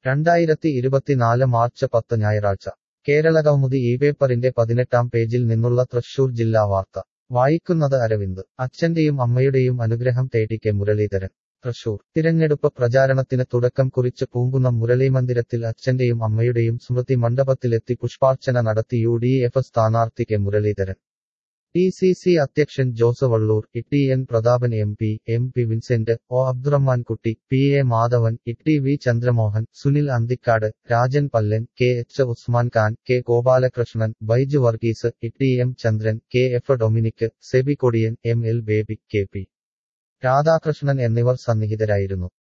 രണ്ടായിരത്തി ഇരുപത്തിനാല് മാർച്ച് പത്ത് ഞായറാഴ്ച കേരളകൗമുദി ഈ പേപ്പറിന്റെ പതിനെട്ടാം പേജിൽ നിന്നുള്ള തൃശൂർ ജില്ലാ വാർത്ത വായിക്കുന്നത് അരവിന്ദ് അച്ഛന്റെയും അമ്മയുടെയും അനുഗ്രഹം തേടി കെ മുരളീധരൻ തൃശൂർ തിരഞ്ഞെടുപ്പ് പ്രചാരണത്തിന് തുടക്കം കുറിച്ച് പൂങ്കുന്നം മുരളീമന്ദിരത്തിൽ അച്ഛന്റെയും അമ്മയുടെയും സ്മൃതി മണ്ഡപത്തിലെത്തി പുഷ്പാർച്ചന നടത്തി യു ഡി എഫ് സ്ഥാനാർത്ഥി K Muraleedharan D C C അധ്യക്ഷൻ Jose Vallur E N Prathapan M P M P Vincent O Abdurahman Kutty P A Madhavan E V Chandramohan Sunil Anthikad Rajan Pallan K H Usman Khan K Gopalakrishnan Baiju Varghese E M Chandran K F Dominic Seby Kodiyan M L Baby K P Radhakrishnan എന്നിവർ സന്നിഹിതരായിരുന്നു